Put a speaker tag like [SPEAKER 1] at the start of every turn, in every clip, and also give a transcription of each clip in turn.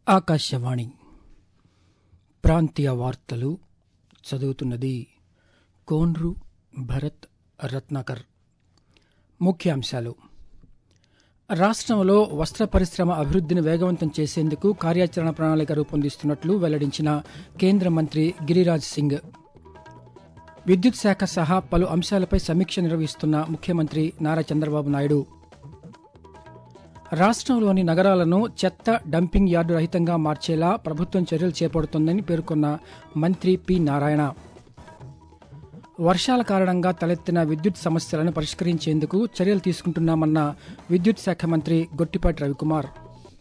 [SPEAKER 1] ఆకాశవాణి ప్రాంతీయ వార్తలు చదువుతున్నది కోన్రు భరత్ రత్నాకర్ ముఖ్యాంశాలు రాష్ట్రంలో వస్త్ర పరిశ్రమ అభివృద్ధిని వేగవంతం చేసేందుకు కార్యాచరణ ప్రణాళిక రూపొందిస్తున్నట్లు వెల్లడించిన కేంద్ర మంత్రి గిరిరాజ్ సింగ్ విద్యుత్ శాఖ సహా పలు అంశాలపై సమీక్ష నిర్వహిస్తున్న ముఖ్యమంత్రి నారా చంద్రబాబు నాయుడు రాష్ట్రంలోని నగరాలను చెత్త డంపింగ్ యార్డు రహితంగా మార్చేలా ప్రభుత్వం చర్యలు చేపడుతోందని పేర్కొన్న మంత్రి పి నారాయణ వర్షాల కారణంగా తలెత్తిన విద్యుత్ సమస్యలను పరిష్కరించేందుకు చర్యలు తీసుకుంటున్నామన్న విద్యుత్ శాఖ మంత్రి గొట్టిపాటి రవికుమార్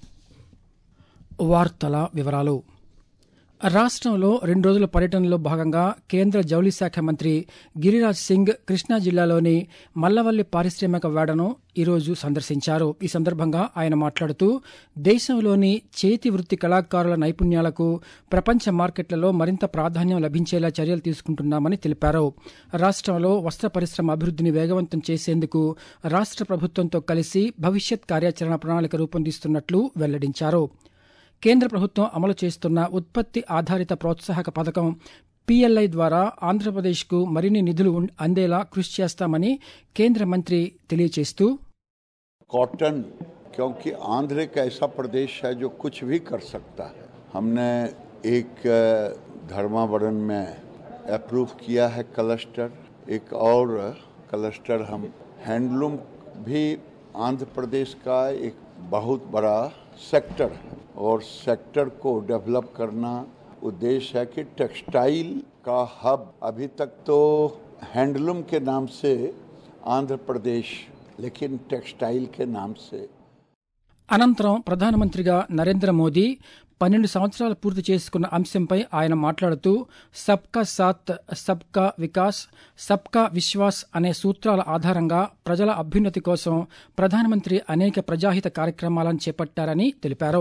[SPEAKER 1] వార్తల వివరాలు రాష్ట్రంలో రెండు రోజుల పర్యటనలో భాగంగా కేంద్ర జౌళి శాఖ మంత్రి గిరిరాజ్ సింగ్ కృష్ణా జిల్లాలోని మల్లవల్లి పారిశ్రామిక వేడను ఈరోజు సందర్శించారు ఈ సందర్భంగా ఆయన మాట్లాడుతూ దేశంలోని చేతి వృత్తి కళాకారుల నైపుణ్యాలకు ప్రపంచ మార్కెట్లలో మరింత ప్రాధాన్యం లభించేలా చర్యలు తీసుకుంటున్నామని తెలిపారు రాష్ట్రంలో వస్త్ర పరిశ్రమ అభివృద్ధిని వేగవంతం చేసేందుకు రాష్ట్ర ప్రభుత్వంతో కలిసి భవిష్యత్ కార్యాచరణ ప్రణాళిక రూపొందిస్తున్నట్లు వెల్లడించారు కేంద్ర ప్రభుత్వం అమలు చేస్తున్న ఉత్పత్తి ఆధారిత ప్రోత్సాహక పథకం పీఎల్ఐ ద్వారా ఆంధ్రప్రదేశ్కు మరిన్ని నిధులు అందేలా కృషి చేస్తామని కేంద్ర మంత్రి తెలియజేస్తూ
[SPEAKER 2] कॉटन क्योंकि आंध्र एक ऐसा प्रदेश है जो कुछ भी कर सकता है हमने एक धर्मावरण में अप्रूव किया है क्लस्टर एक और क्लस्टर हम हैंडलूम भी आंध्र प्रदेश का एक बहुत बड़ा सेक्टर है और सेक्टर को डेवलप करना उद्देश्य है कि टेक्सटाइल का हब अभी तक तो हैंडलूम के नाम से आंध्र प्रदेश लेकिन टेक्सटाइल के नाम से
[SPEAKER 1] అనంతరం ప్రధానమంత్రిగా నరేంద్ర మోదీ పన్నెండు సంవత్సరాలు పూర్తి చేసుకున్న అంశంపై ఆయన మాట్లాడుతూ సబ్కా సాత్ సబ్కా వికాస్ సబ్కా విశ్వాస్ అనే సూత్రాల ఆధారంగా ప్రజల అభ్యున్నతి కోసం ప్రధానమంత్రి అనేక ప్రజాహిత కార్యక్రమాలను చేపట్టారని తెలిపారు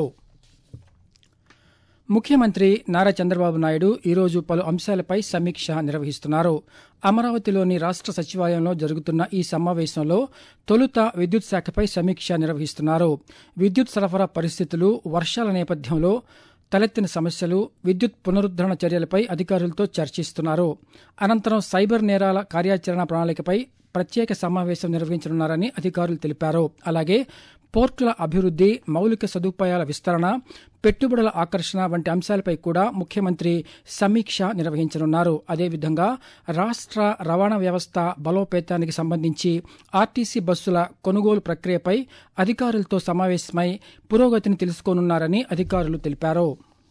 [SPEAKER 1] ముఖ్యమంత్రి నారా చంద్రబాబు నాయుడు ఈరోజు పలు అంశాలపై సమీక్ష నిర్వహిస్తున్నారు అమరావతిలోని రాష్ట్ర సచివాలయంలో జరుగుతున్న ఈ సమావేశంలో తొలుత విద్యుత్ శాఖపై సమీక్ష నిర్వహిస్తున్నారు విద్యుత్ సరఫరా పరిస్థితులు వర్షాల నేపథ్యంలో తలెత్తిన సమస్యలు విద్యుత్ పునరుద్దరణ చర్యలపై అధికారులతో చర్చిస్తున్నారు అనంతరం సైబర్ నేరాల కార్యాచరణ ప్రణాళికపై ప్రత్యేక సమావేశం నిర్వహించనున్నారని అధికారులు తెలిపారు అలాగే పోర్టుల అభివృద్ది మౌలిక సదుపాయాల విస్తరణ పెట్టుబడుల ఆకర్షణ వంటి అంశాలపై కూడా ముఖ్యమంత్రి సమీక్ష నిర్వహించనున్నారు అదేవిధంగా రాష్ట్ర రవాణా వ్యవస్థ బలోపేతానికి సంబంధించి ఆర్టీసీ బస్సుల కొనుగోలు ప్రక్రియపై అధికారులతో సమావేశమై పురోగతిని తెలుసుకోనున్నారని అధికారులు తెలిపారు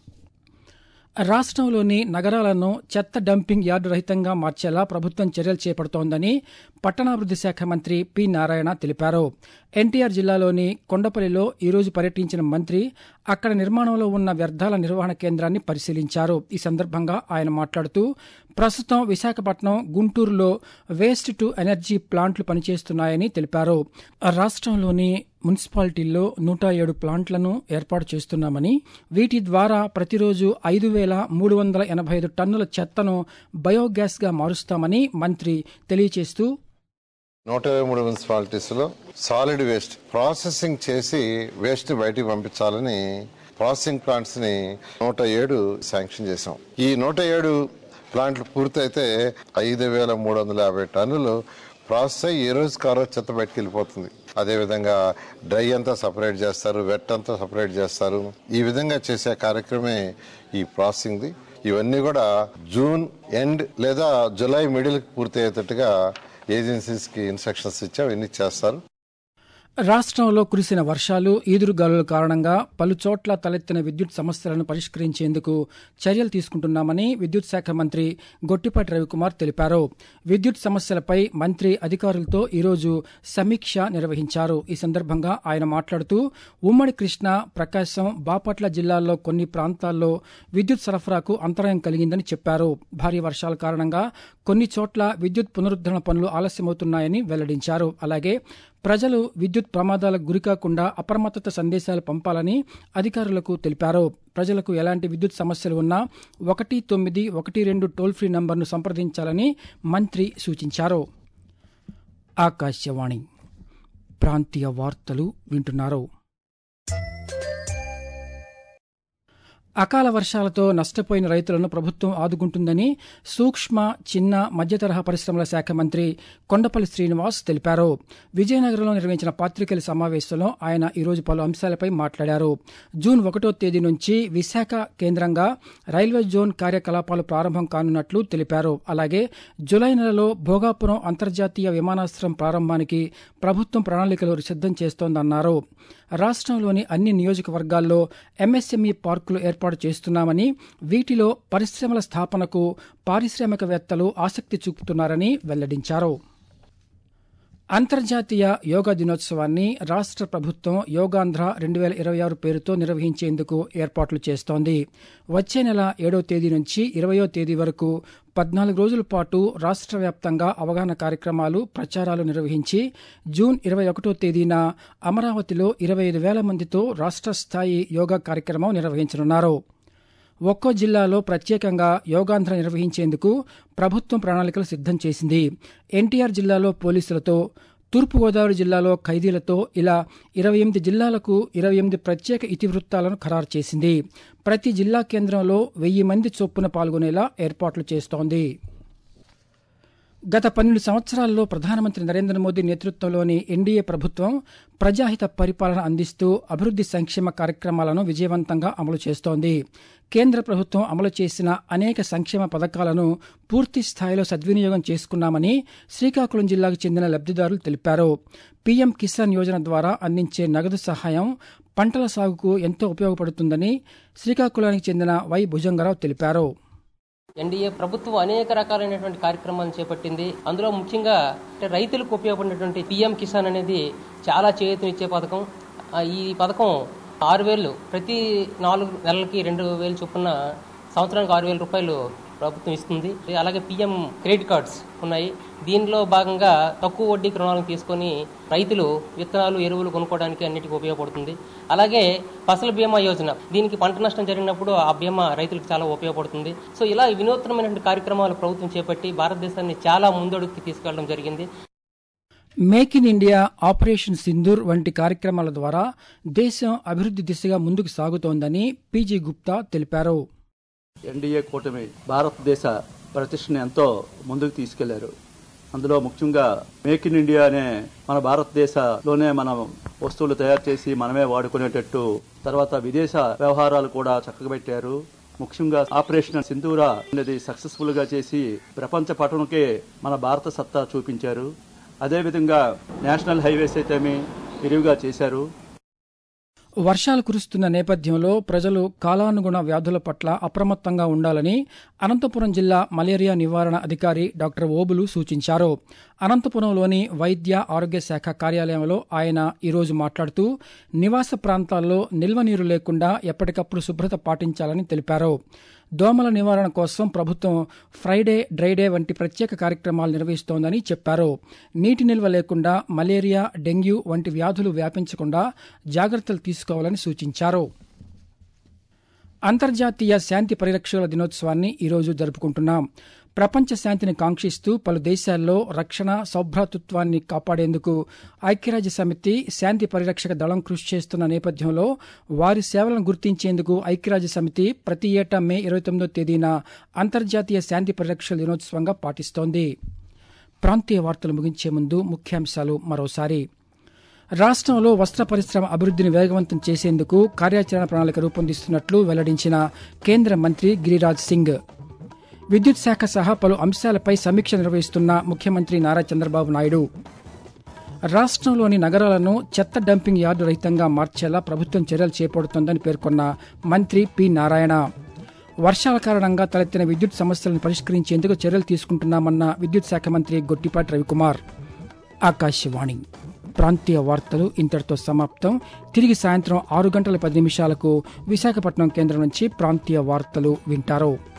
[SPEAKER 1] రాష్ట్రంలోని నగరాలను చెత్త డంపింగ్ యార్డు రహితంగా మార్చేలా ప్రభుత్వం చర్యలు చేపడుతోందని పట్టణాభివృద్ది శాఖ మంత్రి పి నారాయణ తెలిపారు ఎన్టీఆర్ జిల్లాలోని కొండపల్లిలో ఈరోజు పర్యటించిన మంత్రి అక్కడ నిర్మాణంలో ఉన్న వ్యర్థాల నిర్వహణ కేంద్రాన్ని పరిశీలించారు ఈ సందర్భంగా ఆయన మాట్లాడుతూ ప్రస్తుతం విశాఖపట్నం గుంటూరులో వేస్ట్ టు ఎనర్జీ ప్లాంట్లు పనిచేస్తున్నాయని తెలిపారు రాష్ట్రంలోని మున్సిపాలిటీల్లో నూట ఏడు ప్లాంట్లను ఏర్పాటు చేస్తున్నామని వీటి ద్వారా ప్రతిరోజు ఐదు వేల మూడు వందల ఎనభై ఐదు టన్నుల చెత్తను బయోగ్యాస్ గా మారుస్తామని మంత్రి తెలియజేస్తూ
[SPEAKER 3] నూట ఇరవై మూడు మున్సిపాలిటీస్ లో సాలిడ్ వేస్ట్ ప్రాసెసింగ్ చేసి వేస్ట్ బయటికి పంపించాలని ప్రాసెసింగ్ ప్లాంట్స్ ని నూట ఏడు శాంక్షన్ చేసాం ఈ నూట ఏడు ప్లాంట్లు పూర్తయితే ఐదు వేల మూడు వందల యాభై టన్నులు ప్రాసెస్ అయ్యి ఏ రోజు కారో చెత్త బయటకు వెళ్ళిపోతుంది అదేవిధంగా డ్రై అంతా సపరేట్ చేస్తారు వెట్ అంతా సపరేట్ చేస్తారు ఈ విధంగా చేసే కార్యక్రమే ఈ ప్రాసెసింగ్ది ఇవన్నీ కూడా జూన్ ఎండ్ లేదా జులై మిడిల్ పూర్తి అయ్యేటట్టుగా ఏజెన్సీస్ కి ఇన్స్ట్రక్షన్స్ ఇచ్చి అవన్నీ చేస్తారు
[SPEAKER 1] రాష్ట్రంలో కురిసిన వర్షాలు ఈదురుగాలుల కారణంగా పలు చోట్ల తలెత్తిన విద్యుత్ సమస్యలను పరిష్కరించేందుకు చర్యలు తీసుకుంటున్నామని విద్యుత్ శాఖ మంత్రి గొట్టిపాటి రవికుమార్ తెలిపారు విద్యుత్ సమస్యలపై మంత్రి అధికారులతో ఈరోజు సమీక్ష నిర్వహించారు ఈ సందర్భంగా ఆయన మాట్లాడుతూ ఉమ్మడి కృష్ణా ప్రకాశం బాపట్ల జిల్లాల్లో కొన్ని ప్రాంతాల్లో విద్యుత్ సరఫరాకు అంతరాయం కలిగిందని చెప్పారు భారీ వర్షాల కారణంగా కొన్ని చోట్ల విద్యుత్ పునరుద్దరణ పనులు ఆలస్యమవుతున్నాయని వెల్లడించారు అలాగే ప్రజలు విద్యుత్ ప్రమాదాలకు గురికాకుండా అప్రమత్తత సందేశాలు పంపాలని అధికారులకు తెలిపారు ప్రజలకు ఎలాంటి విద్యుత్ సమస్యలు ఉన్నా ఒకటి తొమ్మిది ఒకటి రెండు టోల్ ఫ్రీ నంబర్ను సంప్రదించాలని మంత్రి సూచించారు ఆకాశవాణి ప్రాంతీయ వార్తలు వింటున్నారు అకాల వర్షాలతో నష్టపోయిన రైతులను ప్రభుత్వం ఆదుకుంటుందని సూక్ష్మ చిన్న మధ్యతరహా పరిశ్రమల శాఖ మంత్రి కొండపల్లి శ్రీనివాస్ తెలిపారు విజయనగరంలో నిర్వహించిన పాత్రికేయుల సమావేశంలో ఆయన ఈరోజు పలు అంశాలపై మాట్లాడారు జూన్ ఒకటో తేదీ నుంచి విశాఖ కేంద్రంగా రైల్వే జోన్ కార్యకలాపాలు ప్రారంభం కానున్నట్లు తెలిపారు అలాగే జులై నెలలో భోగాపురం అంతర్జాతీయ విమానాశ్రయం ప్రారంభానికి ప్రభుత్వం ప్రణాళికలు సిద్దం చేస్తోందన్నారు రాష్ట్రంలోని అన్ని నియోజకవర్గాల్లో ఎంఎస్ఎంఈ పార్కులు ఏర్పాటు చేస్తున్నామని వీటిలో పరిశ్రమల స్థాపనకు పారిశ్రామికవేత్తలు ఆసక్తి చూపుతున్నారని వెల్లడించారు అంతర్జాతీయ యోగా దినోత్సవాన్ని రాష్ట్ర ప్రభుత్వం యోగాంధ్ర రెండు వేల ఇరవై ఆరు పేరుతో నిర్వహించేందుకు ఏర్పాట్లు చేస్తోంది వచ్చే నెల ఏడో తేదీ నుంచి ఇరవయో తేదీ వరకు పద్నాలుగు రోజుల పాటు రాష్ట్ర వ్యాప్తంగా అవగాహన కార్యక్రమాలు ప్రచారాలు నిర్వహించి జూన్ ఇరవై ఒకటో తేదీన అమరావతిలో ఇరవై ఐదు వేల మందితో రాష్ట్ర స్థాయి యోగా కార్యక్రమం నిర్వహించనున్నారు ఒక్కో జిల్లాలో ప్రత్యేకంగా యోగాంధ్ర నిర్వహించేందుకు ప్రభుత్వం ప్రణాళికలు సిద్దం చేసింది ఎన్టీఆర్ జిల్లాలో పోలీసులతో తూర్పుగోదావరి జిల్లాలో ఖైదీలతో ఇలా ఇరవై ఎనిమిది జిల్లాలకు ఇరవై ఎనిమిది ప్రత్యేక ఇతివృత్తాలను ఖరారు చేసింది ప్రతి జిల్లా కేంద్రంలో వెయ్యి మంది చొప్పున పాల్గొనేలా ఏర్పాట్లు చేస్తోంది గత పన్నెండు సంవత్సరాల్లో ప్రధానమంత్రి నరేంద్ర మోదీ నేతృత్వంలోని ఎన్డీఏ ప్రభుత్వం ప్రజాహిత పరిపాలన అందిస్తూ అభివృద్ది సంక్షేమ కార్యక్రమాలను విజయవంతంగా అమలు చేస్తోంది కేంద్ర ప్రభుత్వం అమలు చేసిన అనేక సంక్షేమ పథకాలను పూర్తి స్థాయిలో సద్వినియోగం చేసుకున్నామని శ్రీకాకుళం జిల్లాకు చెందిన లబ్దిదారులు తెలిపారు పీఎం కిసాన్ యోజన ద్వారా అందించే నగదు సహాయం పంటల సాగుకు ఎంతో ఉపయోగపడుతుందని శ్రీకాకుళానికి చెందిన వై భుజంగరావు తెలిపారు
[SPEAKER 4] ఎన్డీఏ ప్రభుత్వం అనేక రకాలైనటువంటి కార్యక్రమాలను చేపట్టింది అందులో ముఖ్యంగా అంటే రైతులకు ఉపయోగపడినటువంటి పిఎం కిసాన్ అనేది చాలా చేయూతనిచ్చే పథకం ఆ, ఈ పథకం ఆరు వేలు ప్రతి నాలుగు నెలలకి రెండు వేలు చొప్పున సంవత్సరానికి ఆరు వేల రూపాయలు ప్రభుత్వం ఇస్తుంది అలాగే పిఎం క్రెడిట్ కార్డ్స్ ఉన్నాయి దీనిలో భాగంగా తక్కువ వడ్డీకి రుణాలను తీసుకొని రైతులు విత్తనాలు ఎరువులు కొనుక్కోవడానికి అన్నిటికీ ఉపయోగపడుతుంది అలాగే ఫసల్ బీమా యోజన దీనికి పంట నష్టం జరిగినప్పుడు ఆ బీమా రైతులకు చాలా ఉపయోగపడుతుంది సో ఇలా వినూత్నమైనటువంటి కార్యక్రమాలు ప్రభుత్వం చేపట్టి భారతదేశాన్ని చాలా ముందడుగుకి తీసుకెళ్లడం జరిగింది
[SPEAKER 1] make in India operation Sindoor వంటి కార్యక్రమాల ద్వారా దేశం అభివృద్ది దిశగా ముందుకు సాగుతోందని పీజీ గుప్తా తెలిపారు
[SPEAKER 5] ఎన్డీఏ కూటమి భారతదేశ ప్రతిష్టని ఎంతో ముందుకు తీసుకెళ్లారు అందులో ముఖ్యంగా మేక్ ఇన్ ఇండియా అనే మన భారతదేశంలోనే మనం వస్తువులు తయారు చేసి మనమే వాడుకునేటట్టు తర్వాత విదేశ వ్యవహారాలు కూడా చక్కబెట్టారు ముఖ్యంగా ఆపరేషన్ సింధూరా అనేది సక్సెస్ఫుల్ గా చేసి ప్రపంచ పటంకే మన భారత సత్తా చూపించారు అదేవిధంగా నేషనల్ హైవేస్ అయితేమి విరివిగా చేశారు
[SPEAKER 1] వర్షాలు కురుస్తున్న నేపథ్యంలో ప్రజలు కాలానుగుణ వ్యాధుల పట్ల అప్రమత్తంగా ఉండాలని అనంతపురం జిల్లా మలేరియా నివారణ అధికారి డాక్టర్ ఓబులు సూచించారు అనంతపురంలోని వైద్య ఆరోగ్య శాఖ కార్యాలయంలో ఆయన ఈరోజు మాట్లాడుతూ నివాస ప్రాంతాల్లో నిల్వ నీరు లేకుండా ఎప్పటికప్పుడు శుభ్రత పాటించాలని తెలిపారు దోమల నివారణ కోసం ప్రభుత్వం ఫ్రైడే డ్రైడే వంటి ప్రత్యేక కార్యక్రమాలు నిర్వహిస్తోందని చెప్పారు నీటి నిల్వ లేకుండా మలేరియా డెంగ్యూ వంటి వ్యాధులు వ్యాపించకుండా జాగ్రత్తలు తీసుకోవాలని సూచించారు అంతర్జాతీయ శాంతి పరిరక్షకుల దినోత్సవాన్ని ఈరోజు జరుపుకుంటున్నాం ప్రపంచ శాంతిని కాంక్షిస్తూ పలు దేశాల్లో రక్షణ సౌభ్రాతృత్వాన్ని కాపాడేందుకు ఐక్యరాజ్య సమితి శాంతి పరిరక్షక దళం కృషి చేస్తున్న నేపథ్యంలో వారి సేవలను గుర్తించేందుకు ఐక్యరాజ్య సమితి ప్రతి ఏటా మే ఇరవై తొమ్మిదో తేదీన అంతర్జాతీయ శాంతి పరిరక్షకుల దినోత్సవంగా పాటిస్తోంది ప్రాంతీయ వార్తలు ముగించే ముందు ముఖ్యాంశాలు మరోసారి రాష్ట్రంలో వస్త్ర పరిశ్రమ అభివృద్ధిని వేగవంతం చేసేందుకు కార్యాచరణ ప్రణాళిక రూపొందిస్తున్నట్లు వెల్లడించిన కేంద్ర మంత్రి గిరిరాజ్ సింగ్ విద్యుత్ శాఖ సహా పలు అంశాలపై సమీక్ష నిర్వహిస్తున్న ముఖ్యమంత్రి నారా చంద్రబాబు నాయుడు రాష్ట్రంలోని నగరాలను చెత్త డంపింగ్ యార్డు రహితంగా మార్చేలా ప్రభుత్వం చర్యలు చేపడుతోందని పేర్కొన్న మంత్రి పి నారాయణ వర్షాల కారణంగా తలెత్తిన విద్యుత్ సమస్యలను పరిష్కరించేందుకు చర్యలు తీసుకుంటున్నామన్న విద్యుత్ శాఖ మంత్రి గొట్టిపాటి రవికుమార్ ఆకాశవాణి ప్రాంతీయ వార్తలు ఇంతటితో సమాప్తం తిరిగి సాయంత్రం ఆరు గంటల పది నిమిషాలకు విశాఖపట్నం కేంద్రం నుంచి ప్రాంతీయ వార్తలు వింటారు